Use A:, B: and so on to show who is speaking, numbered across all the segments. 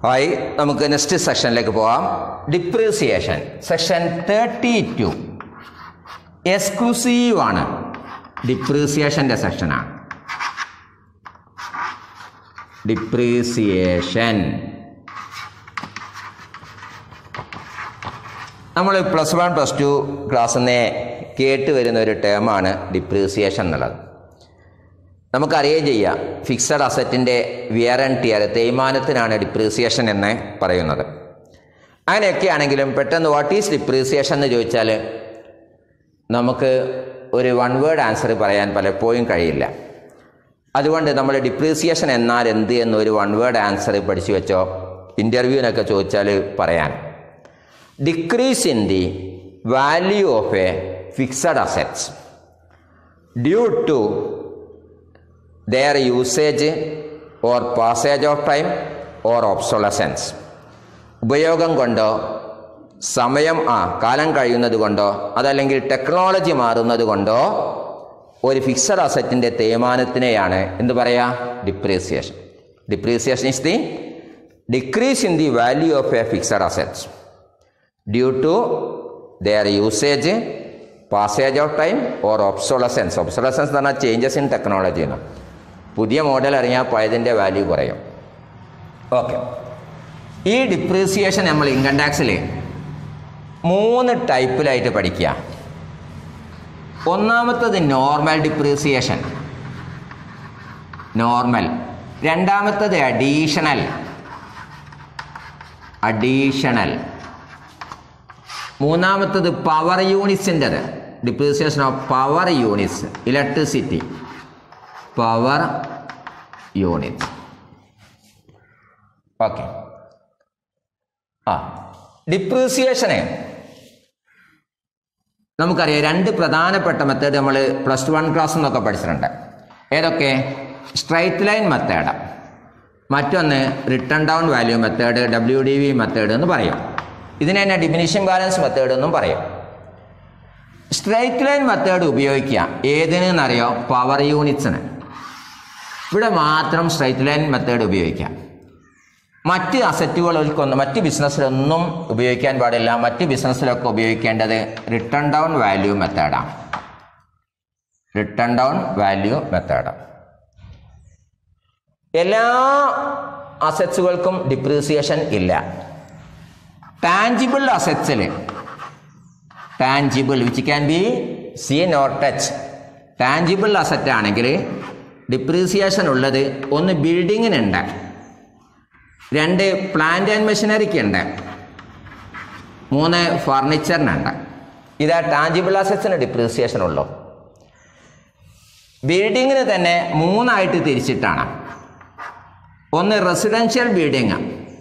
A: hi നമുക്ക് next സെക്ഷനിലേക്ക് പോവാം depreciation section thirty two exclusive ആണ് ഡിപ്രീസിയേഷൻ്റെ സെക്ഷനാണ് ഡിപ്രീസിയേഷൻ നമ്മൾ പ്ലസ് വൺ പ്ലസ് ടു ക്ലാസ്സിൽ നിന്ന് കേട്ട് വരുന്ന ഒരു ടേമാണ് ഡിപ്രീസിയേഷൻ എന്നുള്ളത് നമുക്കറിയുകയും ചെയ്യാം ഫിക്സഡ് അസറ്റിൻ്റെ വിയർ ആൻഡ് ടിയർ തേയ്മാനത്തിനാണ് ഡിപ്രീസിയേഷൻ എന്ന് പറയുന്നത് അങ്ങനെയൊക്കെ ആണെങ്കിലും പെട്ടെന്ന് വാട്ട് ഈസ് ഡിപ്രീസിയേഷൻ എന്ന് ചോദിച്ചാൽ നമുക്ക് ഒരു വൺ വേർഡ് ആൻസർ പറയാൻ പലപ്പോഴും കഴിയില്ല അതുകൊണ്ട് നമ്മൾ ഡിപ്രീസിയേഷൻ എന്നാൽ എന്ത് എന്നൊരു വൺ വേർഡ് ആൻസർ പഠിച്ചു വെച്ചോ ഇൻ്റർവ്യൂവിനൊക്കെ ചോദിച്ചാൽ പറയാൻ decrease in the value of a fixed assets due to their usage or passage of time or obsolescence ഉപയോഗം കൊണ്ടോ സമയം ആ കാലം കഴിയുന്നത് കൊണ്ടോ അതല്ലെങ്കിൽ ടെക്നോളജി മാറുന്നത് കൊണ്ടോ ഒരു ഫിക്സഡ് അസറ്റിൻ്റെ തേയ്മാനത്തിനെയാണ് എന്ത് പറയാ depreciation depreciation is the decrease in the value of a fixed assets due to their usage passage of time or obsolescence obsolescence എന്ന് പറഞ്ഞാൽ ചേഞ്ചസ് ഇൻ ടെക്നോളജി ആണ് പുതിയ മോഡൽ ഇറങ്ങിയാൽ പഴയതിൻ്റെ വാല്യൂ കുറയും ഓക്കെ ഈ ഡിപ്രീസിയേഷൻ നമ്മൾ ഇൻകം ടാക്സിൽ മൂന്ന് ടൈപ്പിലായിട്ട് പഠിക്കുക ഒന്നാമത്തത് നോർമൽ ഡിപ്രീസിയേഷൻ നോർമൽ രണ്ടാമത്തത് അഡീഷണൽ അഡീഷണൽ മൂന്നാമത്തത് പവർ യൂണിറ്റ്സിൻ്റെത് depreciation of power units electricity power unit okay ആ ഡിപ്രീസിയേഷന് നമുക്കറിയാം രണ്ട് പ്രധാനപ്പെട്ട മെത്തേഡ് നമ്മൾ പ്ലസ് വൺ ക്ലാസ് എന്നൊക്കെ പഠിച്ചിട്ടുണ്ട് ഏതൊക്കെ സ്ട്രൈറ്റ് ലൈൻ മെത്തേഡ് മറ്റൊന്ന് written down value method W D V method എന്ന് പറയും ഇതിനെ തന്നെ ഡിമിനിഷിംഗ് ബാലൻസ് മെത്തേഡ് എന്നും പറയും സ്ട്രൈറ്റ് ലൈൻ മെത്തേഡ് ഉപയോഗിക്കുക ഏതിനെന്നറിയോ പവർ യൂണിറ്റ്സിന് ഇവിടെ മാത്രം സ്ട്രൈറ്റ് ലൈൻ മെത്തേഡ് ഉപയോഗിക്കാം മറ്റ് അസറ്റുകൾക്കൊന്നും മറ്റ് ബിസിനസ്സിലൊന്നും ഉപയോഗിക്കാൻ പാടില്ല മറ്റ് ബിസിനസ്സിലൊക്കെ ഉപയോഗിക്കേണ്ടത് റിട്ടേൺ ഡൗൺ വാല്യൂ മെത്തേഡാണ് റിട്ടേൺ ഡൗൺ വാല്യൂ മെത്തേഡ് എല്ലാ അസറ്റ്സുകൾക്കും ഡിപ്രീസിയേഷൻ ഇല്ല ടാഞ്ചിബിൾ അസറ്റ്സിൽ tangible which can be seen or touch tangible asset ആണെങ്കിൽ ഡിപ്രീസിയേഷൻ ഉള്ളത് ഒന്ന് ബിൽഡിങ്ങിനുണ്ട് രണ്ട് പ്ലാന്റ് ആൻഡ് മെഷീനറിക്ക് ഉണ്ട് മൂന്ന് ഫർണിച്ചറിനുണ്ട് ഇതാ ടാഞ്ചിബിൾ അസറ്റ്സിന് ഡിപ്രീസിയേഷൻ ഉള്ളൂ ബിൽഡിങ്ങിന് തന്നെ മൂന്നായിട്ട് തിരിച്ചിട്ടാണ് ഒന്ന് റെസിഡൻഷ്യൽ ബിൽഡിങ്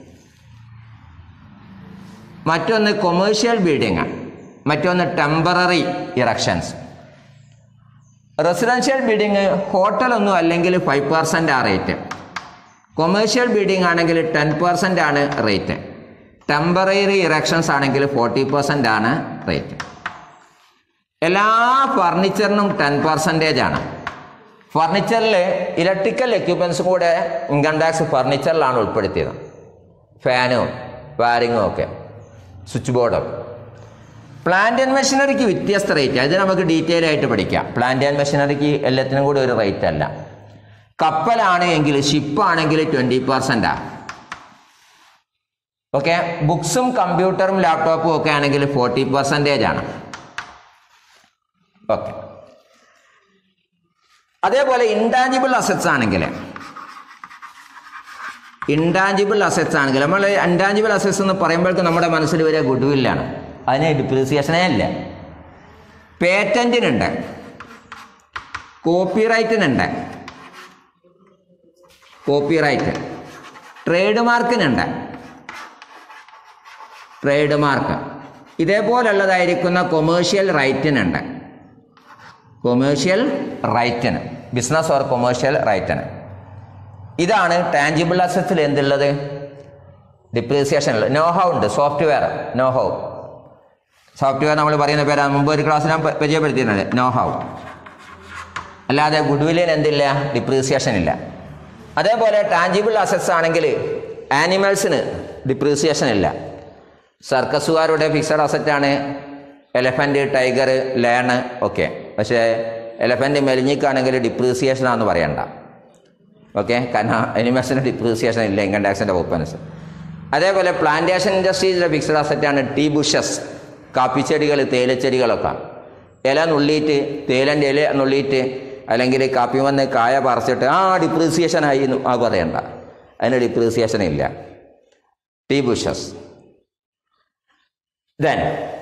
A: മറ്റൊന്ന് കൊമേഴ്ഷ്യൽ ബിൽഡിങ് മറ്റൊന്ന് ടെമ്പററി ഇറക്ഷൻസ് റെസിഡൻഷ്യൽ ബിൽഡിങ് ഹോട്ടലൊന്നും അല്ലെങ്കിൽ ഫൈവ് പെർസെൻ്റ് ആ റേറ്റ് കൊമേഴ്ഷ്യൽ ബിൽഡിംഗ് ആണെങ്കിൽ ടെൻ പെർസെൻ്റ് ആണ് റേറ്റ് ടെമ്പററി ഇറക്ഷൻസ് ആണെങ്കിൽ ഫോർട്ടി പെർസെൻ്റ് ആണ് റേറ്റ് എല്ലാ ഫർണിച്ചറിനും ടെൻ പെർസെൻറ്റേജ് ആണ് ഫർണിച്ചറിൽ ഇലക്ട്രിക്കൽ എക്യുപ്മെൻസും കൂടെ ഇൻകം ടാക്സ് ഫർണിച്ചറിലാണ് ഉൾപ്പെടുത്തിയത് ഫാനും വാരിങ്ങും ഒക്കെ സ്വിച്ച് ബോർഡും പ്ലാന്റ് ആൻഡ് മെഷീനറിക്ക് വ്യത്യസ്ത റേറ്റ് അത് നമുക്ക് ഡീറ്റെയിൽ ആയിട്ട് പഠിക്കാം പ്ലാന്റ് ആൻഡ് മെഷീനറിക്ക് എല്ലാത്തിനും കൂടി ഒരു റേറ്റ് അല്ല കപ്പലാണ് എങ്കിൽ ഷിപ്പാണെങ്കിൽ ട്വൻറ്റി പെർസെൻറ്റാ ഓക്കെ ബുക്സും കമ്പ്യൂട്ടറും ലാപ്ടോപ്പും ഒക്കെ ആണെങ്കിൽ ഫോർട്ടി പെർസെൻറ്റേജ് ആണ് ഓക്കെ അതേപോലെ ഇൻടാഞ്ചിബിൾ അസറ്റ്സ് ആണെങ്കിൽ ഇൻടാഞ്ചിബിൾ അസറ്റ്സ് ആണെങ്കിൽ നമ്മൾ ഇൻടാഞ്ചിബിൾ അസറ്റ്സ് എന്ന് പറയുമ്പോഴേക്കും നമ്മുടെ മനസ്സിൽ വരിക ഗുഡ് വില്ലാണ് അതിന് ഡിപ്രീസിയേഷനേ ഇല്ല പേറ്റന്റിനുണ്ട് കോപ്പിറൈറ്റിനുണ്ട് കോപ്പിറൈറ്റ് ട്രേഡ് മാർക്കിനുണ്ട് ട്രേഡ് മാർക്ക് ഇതേപോലുള്ളതായിരിക്കുന്ന കൊമേഴ്ഷ്യൽ റൈറ്റിനുണ്ട് കൊമേഴ്ഷ്യൽ റൈറ്റിന് ബിസിനസ് ഓർ കൊമേഴ്ഷ്യൽ റൈറ്റിന് ഇതാണ് ടാഞ്ചിബിൾ അസറ്റ്സിൽ എന്തുള്ളത് ഡിപ്രീസിയേഷൻ ഉള്ളത് നോ ഹൗ ഉണ്ട് സോഫ്റ്റ്വെയർ നോ ഹൗ സോഫ്റ്റ്വെയർ നമ്മൾ പറയുന്ന പേരാണ് മുമ്പ് ഒരു ക്ലാസ് ഞാൻ പ- പരിചയപ്പെടുത്തിയിട്ടുണ്ട് നോ ഹൗ അല്ലാതെ ഗുഡ്വില്ലിന് എന്തില്ല ഡിപ്രീസിയേഷൻ ഇല്ല അതേപോലെ ടാഞ്ചിബിൾ അസറ്റ്സ് ആണെങ്കിൽ ആനിമൽസിന് ഡിപ്രീസിയേഷൻ ഇല്ല സർക്കസുകാരുടെ ഫിക്സഡ് അസറ്റാണ് എലഫൻറ്റ് ടൈഗർ ലേണ് ഒക്കെ പക്ഷേ എലഫൻറ്റ് മെലിഞ്ഞിക്കാണെങ്കിൽ ഡിപ്രീസിയേഷൻ ആണെന്ന് പറയണ്ട ഓക്കെ കാരണം അനിമൽസിന് ഡിപ്രീസിയേഷൻ ഇല്ല ഇൻകം ടാക്സിൻ്റെ വകുപ്പനുസരിച്ച് അതേപോലെ പ്ലാന്റേഷൻ ഇൻഡസ്ട്രീസിലെ ഫിക്സഡ് അസറ്റാണ് ടീ ബുഷസ് കാപ്പിച്ചെടികൾ തേയിലച്ചെടികളൊക്കെ ഇല നുള്ളിയിട്ട് തേയിലൻ്റെ ഇല നുള്ളിയിട്ട് അല്ലെങ്കിൽ കാപ്പി വന്ന് കായ പറിച്ചിട്ട് ആ ഡിപ്രീസിയേഷൻ ആയി എന്ന് ആ പറയണ്ട അതിന് ഡിപ്രീസിയേഷൻ ഇല്ല ടീ ബുഷസ് ദെൻ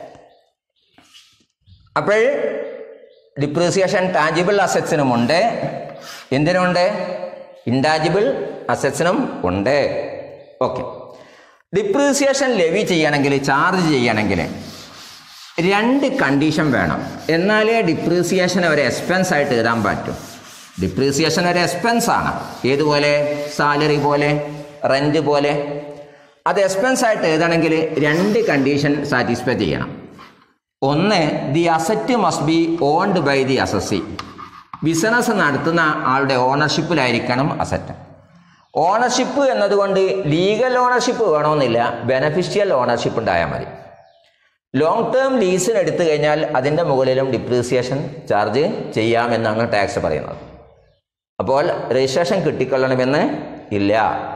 A: അപ്പോൾ ഡിപ്രീസിയേഷൻ ടാഞ്ചിബിൾ അസറ്റ്സിനുമുണ്ട് എന്തിനുണ്ട് ഇൻടാഞ്ചിബിൾ അസറ്റ്സിനും ഉണ്ട് ഓക്കെ ഡിപ്രീസിയേഷൻ ലെവി ചെയ്യണമെങ്കിൽ ചാർജ് ചെയ്യണമെങ്കിൽ രണ്ട് കണ്ടീഷൻ വേണം എന്നാലേ ഡിപ്രീസിയേഷൻ ഒരു എക്സ്പെൻസ് ആയിട്ട് എഴുതാൻ പറ്റും ഡിപ്രീസിയേഷൻ ഒരു എക്സ്പെൻസ് ആണ് ഏതുപോലെ സാലറി പോലെ റെന്റ് പോലെ അത് എക്സ്പെൻസ് ആയിട്ട് എഴുതണമെങ്കിൽ രണ്ട് കണ്ടീഷൻ സാറ്റിസ്ഫൈ ചെയ്യണം ഒന്ന് the asset must be owned by the assessee business നടത്തുന്ന ആളുടെ ഓണർഷിപ്പിലായിരിക്കണം അസറ്റ് ഓണർഷിപ്പ് എന്നതുകൊണ്ട് ലീഗൽ ഓണർഷിപ്പ് വേണമെന്നില്ല ബെനഫിഷ്യൽ ഓണർഷിപ്പ് ഉണ്ടായാൽ മതി ലോങ് ടേം ലീസിന് എടുത്തു കഴിഞ്ഞാൽ അതിൻ്റെ മുകളിലും ഡിപ്രീസിയേഷൻ ചാർജ് ചെയ്യാമെന്നാണ് ടാക്സ് പറയുന്നത് അപ്പോൾ രജിസ്ട്രേഷൻ കിട്ടിക്കൊള്ളണമെന്ന് ഇല്ല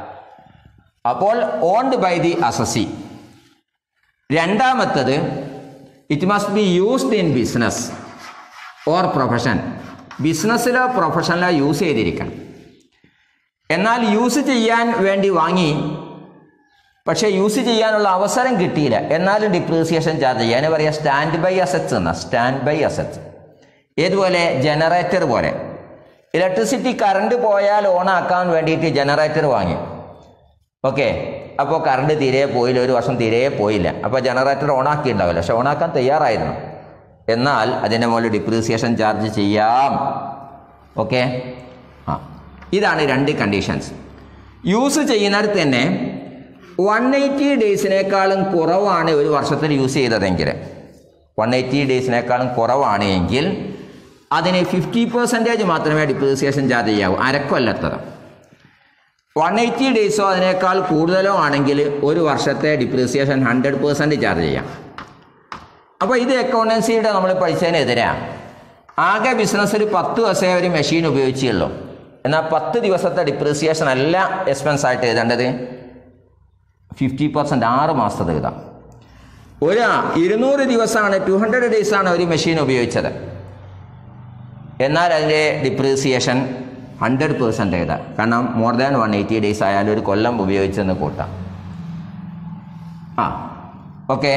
A: അപ്പോൾ ഓൺഡ് ബൈ ദി അസസി രണ്ടാമത്തത് it must be used in business or profession ബിസിനസ്സിലോ പ്രൊഫഷനിലോ യൂസ് ചെയ്തിരിക്കണം എന്നാൽ യൂസ് ചെയ്യാൻ വേണ്ടി വാങ്ങി പക്ഷേ യൂസ് ചെയ്യാനുള്ള അവസരം കിട്ടിയില്ല എന്നാലും ഡിപ്രീസിയേഷൻ ചാർജ് ചെയ്യാൻ പറയാം സ്റ്റാൻഡ് ബൈ അസറ്റ്സ് എന്ന സ്റ്റാൻഡ് ബൈ അസറ്റ്സ് ഏതുപോലെ ജനറേറ്റർ പോലെ ഇലക്ട്രിസിറ്റി കറണ്ട് പോയാൽ ഓണാക്കാൻ വേണ്ടിയിട്ട് ജനറേറ്റർ വാങ്ങി ഓക്കെ അപ്പോൾ കറണ്ട് തീരെ പോയില്ല ഒരു വർഷം തീരെ പോയില്ല അപ്പോൾ ജനറേറ്റർ ഓണാക്കി ഉണ്ടാവില്ല പക്ഷെ ഓണാക്കാൻ തയ്യാറായിരുന്നു എന്നാൽ അതിൻ്റെ മുകളിൽ ഡിപ്രീസിയേഷൻ ചാർജ് ചെയ്യാം ഓക്കെ ആ ഇതാണ് രണ്ട് കണ്ടീഷൻസ് യൂസ് ചെയ്യുന്നിടത്ത് തന്നെ വൺ എയ്റ്റി ഡേയ്സിനേക്കാളും കുറവാണ് ഒരു വർഷത്തിൽ യൂസ് ചെയ്തതെങ്കിൽ വൺ എയ്റ്റി ഡേയ്സിനേക്കാളും കുറവാണ് എങ്കിൽ അതിന് ഫിഫ്റ്റി പെർസെൻറ്റേജ് മാത്രമേ ഡിപ്രീസിയേഷൻ ചാർജ് ചെയ്യാവൂ അരക്കൊല്ലത്തത് വൺ എയ്റ്റി ഡേയ്സോ അതിനേക്കാൾ കൂടുതലോ ആണെങ്കിൽ ഒരു വർഷത്തെ ഡിപ്രീസിയേഷൻ ഹൺഡ്രഡ് പേഴ്സൻറ്റ് ചാർജ് ചെയ്യാം അപ്പോൾ ഇത് അക്കൗണ്ടൻസിയുടെ നമ്മൾ പഠിച്ചതിനെതിരാണ് ആകെ ബിസിനസ്സിൽ പത്ത് ദിവസമേ ഒരു മെഷീൻ ഉപയോഗിച്ചുള്ളൂ എന്നാൽ പത്ത് ദിവസത്തെ ഡിപ്രീസിയേഷൻ അല്ല എക്സ്പെൻസ് ആയിട്ട് എഴുതേണ്ടത് ഫിഫ്റ്റി പെർസെൻറ്റ് ആറ് മാസത്തെ എഴുതാം ഒരു ഇരുന്നൂറ് ദിവസമാണ് ടു ഹൺഡ്രഡ് ഡേയ്സാണ് ഒരു മെഷീൻ ഉപയോഗിച്ചത് എന്നാൽ അതിൻ്റെ ഡിപ്രീസിയേഷൻ ഹൺഡ്രഡ് പേഴ്സൻ്റ് എഴുതാം കാരണം more than one eighty days ആയാലും ഒരു കൊല്ലം ഉപയോഗിച്ചെന്ന് കൂട്ടാം ആ ഓക്കെ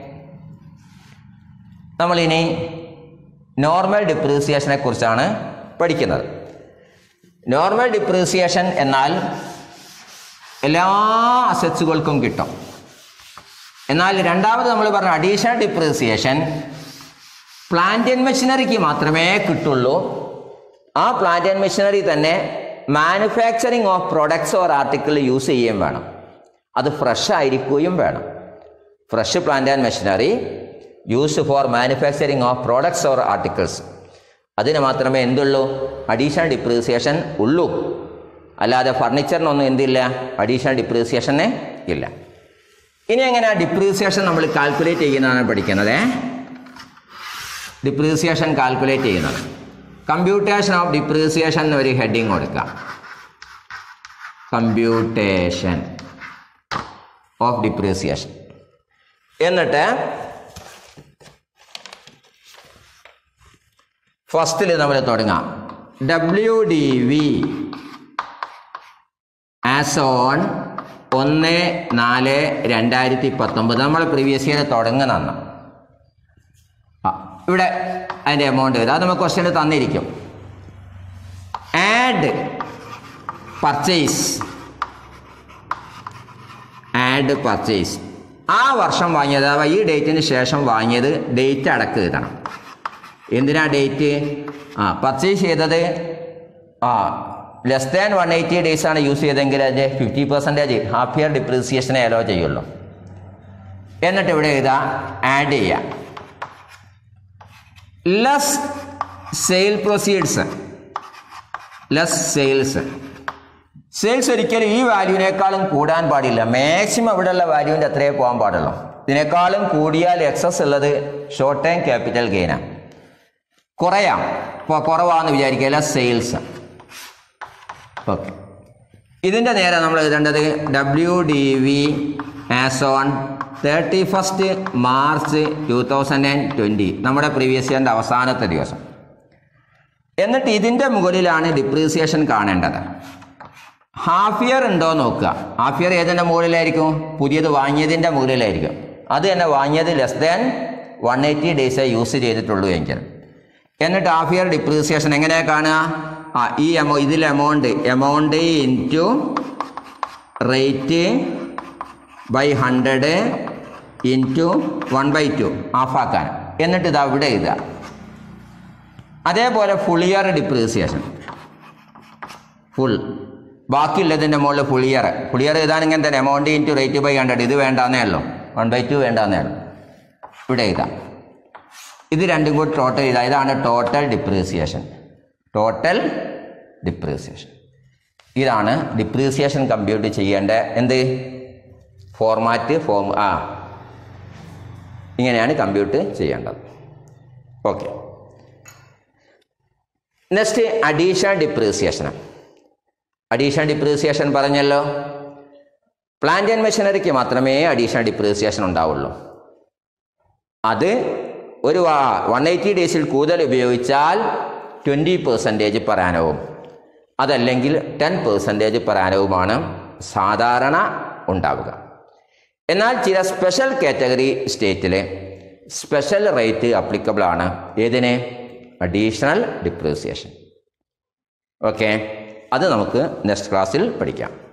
A: നമ്മളിനി നോർമൽ ഡിപ്രീസിയേഷനെ കുറിച്ചാണ് പഠിക്കുന്നത് നോർമൽ ഡിപ്രീസിയേഷൻ എന്നാൽ എല്ലാ അസറ്റ്സുകൾക്കും കിട്ടും എന്നാൽ രണ്ടാമത് നമ്മൾ പറഞ്ഞ അഡീഷണൽ ഡിപ്രീസിയേഷൻ പ്ലാന്റ് ആൻഡ് മെഷീനറിക്ക് മാത്രമേ കിട്ടുള്ളൂ ആ പ്ലാന്റ് ആൻഡ് മെഷീനറി തന്നെ manufacturing of products or article use ചെയ്യുകയും വേണം അത് ഫ്രഷ് ആയിരിക്കുകയും വേണം fresh plant and machinery used for manufacturing of products or articles അതിന് മാത്രമേ എന്തുള്ളൂ അഡീഷണൽ ഡിപ്രീസിയേഷൻ ഉള്ളൂ അല്ലാതെ ഫർണിച്ചറിനൊന്നും എന്തില്ല അഡീഷണൽ ഡിപ്രീസിയേഷന് ഇല്ല ഇനി എങ്ങനെയാണ് ഡിപ്രീസിയേഷൻ നമ്മൾ കാൽക്കുലേറ്റ് ചെയ്യുന്നതാണ് പഠിക്കുന്നത് ഡിപ്രീസിയേഷൻ കാൽക്കുലേറ്റ് ചെയ്യുന്നത് കമ്പ്യൂട്ടേഷൻ ഓഫ് ഡിപ്രീസിയേഷൻ എന്നൊരു ഹെഡിങ് കൊടുക്കാം കമ്പ്യൂട്ടേഷൻ ഓഫ് ഡിപ്രീസിയേഷൻ എന്നിട്ട് ഫസ്റ്റിൽ നമ്മൾ തുടങ്ങാം W D V as on ഒന്ന് നാല് രണ്ടായിരത്തി പത്തൊമ്പത് നമ്മൾ പ്രീവിയസ് ഇയർ തുടങ്ങുന്ന ആ ഇവിടെ അതിൻ്റെ എമൗണ്ട് വരും അത് നമുക്ക് ക്വസ്റ്റ്യൻ തന്നിരിക്കും ആഡ് പർച്ചേസ് ആഡ് പർച്ചേസ് ആ വർഷം വാങ്ങിയത് അഥവാ ഈ ഡേറ്റിന് ശേഷം വാങ്ങിയത് ഡേറ്റ് അടക്ക് എഴുതണം എന്തിനാ ഡേറ്റ് ആ പർച്ചേസ് ചെയ്തത് ആ less than one eighty days ആണ് യൂസ് ചെയ്തെങ്കിൽ അതിൻ്റെ ഫിഫ്റ്റി പെർസെൻറ്റേജ് ഹാഫ് ഇയർ ഡിപ്രീസിയേഷനെ അലോ ചെയ്യുള്ളൂ എന്നിട്ട് ഇവിടെ എഴുതാ ആഡ് ചെയ്യാം less sale proceeds less sales sales ഒരിക്കലും ഈ വാല്യൂവിനേക്കാളും കൂടാൻ പാടില്ല മാക്സിമം ഇവിടെയുള്ള വാല്യൂവിൻ്റെ അത്രയേ പോകാൻ പാടുള്ളൂ ഇതിനേക്കാളും കൂടിയാൽ എക്സസ് ഉള്ളത് ഷോർട്ട് ടൈം ക്യാപിറ്റൽ ഗെയിനാണ് കുറയാം ഇപ്പോൾ കുറവാന്ന് വിചാരിക്കില്ല സെയിൽസ് ഓക്കെ ഇതിൻ്റെ നേരെ നമ്മൾ എഴുതേണ്ടത് W D V as on thirty first March two thousand and twenty നമ്മുടെ പ്രീവിയസ് ഇയറിൻ്റെ അവസാനത്തെ ദിവസം എന്നിട്ട് ഇതിൻ്റെ മുകളിലാണ് ഡിപ്രീസിയേഷൻ കാണേണ്ടത് ഹാഫ് ഇയർ ഉണ്ടോ നോക്കുക ഹാഫ് ഇയർ ഏതിൻ്റെ മുകളിലായിരിക്കും പുതിയത് വാങ്ങിയതിൻ്റെ മുകളിലായിരിക്കും അത് തന്നെ വാങ്ങിയത് ലെസ് ദാൻ വൺ എയ്റ്റി ഡേയ്സേ യൂസ് ചെയ്തിട്ടുള്ളൂ എങ്കിൽ എന്നിട്ട് ഹാഫ് ഇയർ ഡിപ്രീസിയേഷൻ എങ്ങനെയാണ് കാണുക ആ ഈ എമൗ ഇതിൽ amount amount into rate by hundred into one by two ഹാഫാക്കാൻ എന്നിട്ട് ഇത് അവിടെ എഴുതുക അതേപോലെ ഫുൾ ഇയർ ഡിപ്രീസിയേഷൻ ഫുൾ ബാക്കിയുള്ളതിൻ്റെ മുകളിൽ ഫുൾ ഇയർ ഫുൾ ഇയർ എഴുതാൻ ഇങ്ങനെ തന്നെ amount into rate by hundred ഇത് വേണ്ടാന്നേ ഉള്ളൂ വൺ ബൈ ടു വേണ്ടാന്നേ ഉള്ളൂ ഇവിടെ എഴുതാം ഇത് രണ്ടും കൂടി ടോട്ടൽ ചെയ്താൽ ഇതാണ് ടോട്ടൽ ഡിപ്രീസിയേഷൻ ടോട്ടൽ ഡിപ്രീസിയേഷൻ ഇതാണ് ഡിപ്രീസിയേഷൻ കമ്പ്യൂട്ട് ചെയ്യേണ്ട എന്ത് ഫോർമാറ്റ് ഫോം ആ ഇങ്ങനെയാണ് കമ്പ്യൂട്ട് ചെയ്യേണ്ടത് okay next addition depreciation addition depreciation പറഞ്ഞല്ലോ പ്ലാന്റ് ആൻഡ് മെഷീനറിക്ക് മാത്രമേ അഡീഷൻ ഡിപ്രീസിയേഷൻ ഉണ്ടാവുള്ളൂ അത് ഒരു വൺ എയ്റ്റി ഡേയ്സിൽ കൂടുതൽ ഉപയോഗിച്ചാൽ ട്വൻറ്റി പെർസെൻറ്റേജ് പരാനവും അതല്ലെങ്കിൽ ടെൻ പെർസെൻറ്റേജ് പരാനവുമാണ് സാധാരണ ഉണ്ടാവുക എന്നാൽ ചില സ്പെഷ്യൽ കാറ്റഗറി സ്റ്റേറ്റിൽ സ്പെഷ്യൽ റേറ്റ് അപ്ലിക്കബിൾ ആണ് ഏതിന് അഡീഷണൽ ഡിപ്രീസിയേഷൻ ഓക്കെ അത് നമുക്ക് നെക്സ്റ്റ് ക്ലാസ്സിൽ പഠിക്കാം